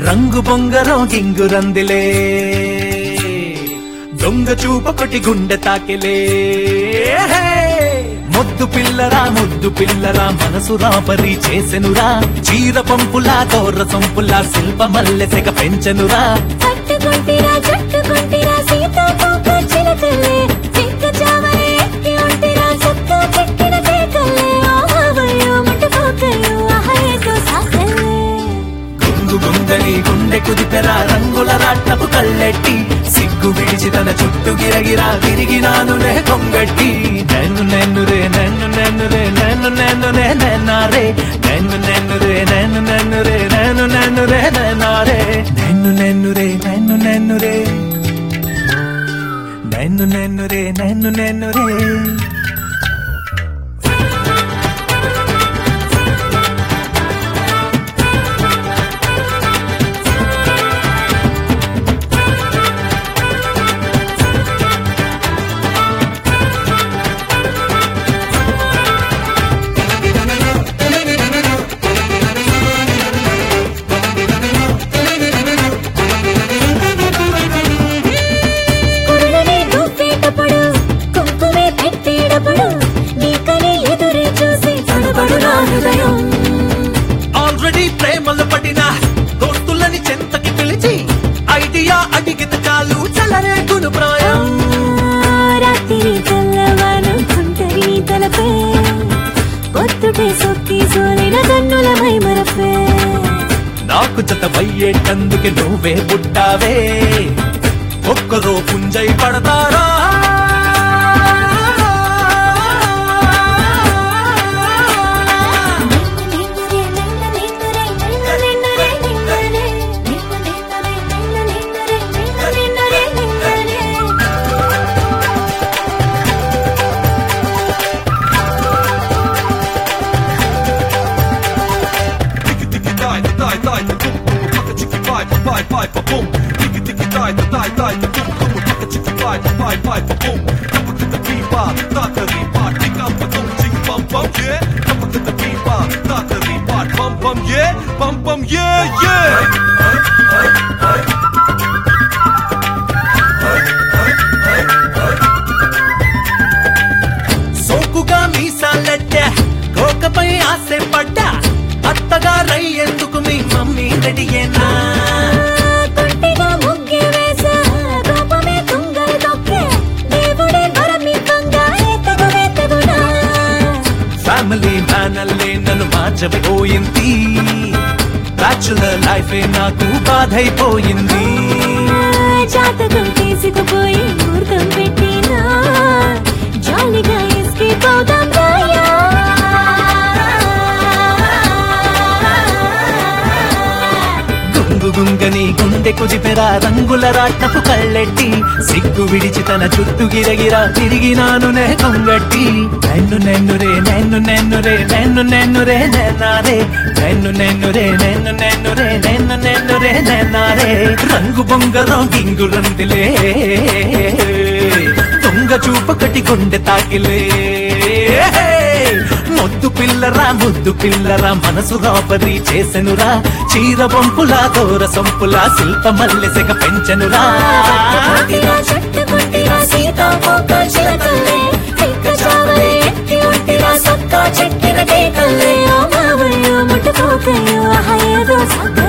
రంగు బొంగరం గింగురందిలే దొంగ చూపొకటి గుండె తాకిలే ముద్దు పిల్లరా ముద్దు పిల్లరా మనసు రాపరి చేసెనురా చీర పంపులా తోర్ర సొంపులా శిల్ప మల్లెసెగ పెంచెనురా పట్టుకుంటిరా జట్టుకుంటిరా సీతాకోక చిలకల్లే చింక చావలే ఎక్కి ఉంటిరా సొక్క చెక్కిన కేకల్లే ఆహవయ్యో ముట్టుకోకయ్యో ఆహయేతో సాకల్లే గుంగు గుంగని గుండె కుదిపెరా రంగుల రాట్నపు కళ్ళెట్టి సిగ్గు విడిచి తన చుట్టూ గిరగిరా తిరిగినాను నే కొంగట్టి నన్ను నన్ను రే నన్ను నన్ను రే నన్ను నన్ను రే నన్నారే నన్ను నన్ను రే నన్ను నన్ను రే నన్ను నన్ను రే నన్నారే నన్ను నన్ను రే నన్ను నన్ను రే నన్ను నన్ను రే నన్ను నన్ను రే కురులని గువ్వేటప్పుడు కుంకుమే పెట్టేటప్పుడు నీకని ఎదురే చూసి తడబడు నా హృదయం ఆల్రెడీ ప్రేమలు పడిన దోస్తులని చెంతకి పిలిచి ఐడియా అడిగిన చాలు చలరేగును ప్రాయం రాత్రి తెల్లవారు కుంటరి తలపే పొత్తుటే సొక్కి సోలిన కన్నుల మై మరపే నాకు జత వయ్యేటందుకే నువ్వే పుట్టావే ఒక్కరో పుంజై పడతారా Tiki tiki die, die die die, boom boom, taka chiki bye bye bye bye boom. Tiki tiki die, die die die, boom boom, taka chiki bye bye bye bye boom. Kapa kita pipa, taka ripa, tika pa dum ching bum bum yeah. Kapa kita pipa, taka ripa, bum bum yeah, bum bum yeah yeah. సోకుగా మీసాలెట్టా కోకపై ఆశ పడ్డా అత్తగా రై ఎందుకు మీ mummy రెడీయేనా కొంటిగా ముగ్గి వేసా కోపమే తుంగలు తొక్కే దేవుడే వరమివ్వంగా ఎత్తగు ఎత్తగునా family man అల్లే నన్ను మార్చబోయింది bachelor లైఫే నాకు బాధైపోయింది జాతకం తీసుకుపోయి ముహూర్తం పెట్టినా జాలిగా ఎస్కేప్ అవుదాం రాయా గుంగు గుంగని గుండె కుదిపెరా రంగుల రాట్నపు కళ్ళెట్టి సిగ్గు విడిచి తన చుట్టూ గిరగిరా తిరిగినాను నే కొంగట్టి నన్ను నన్ను రే నన్ను నన్ను రే నన్ను నన్ను రే నన్నారే నన్ను నన్ను రే నన్ను నన్ను రే నన్ను నన్ను రే నన్నారే రంగు బొంగరం గింగు రందిలే దొంగ చూపకటి గుండె తాకిలే ముద్దు పిల్లరా ముద్దు పిల్లరా మనసు రాపరి చేసెనురా చీర బొంపులా దూర సొంపులా శిల్ప మల్లెసెగ పెంచెనురా కొట్టిరా చెట్టు కొట్టిరా సీతాకోక చిలకల్లే చిక్క చావలే ఎక్కి ఉంటిరా సొక్క చెక్కిన కేకల్లే ఓ మావయ్యో ముట్టుకోకయ్యో ఆహా ఏదో సక్క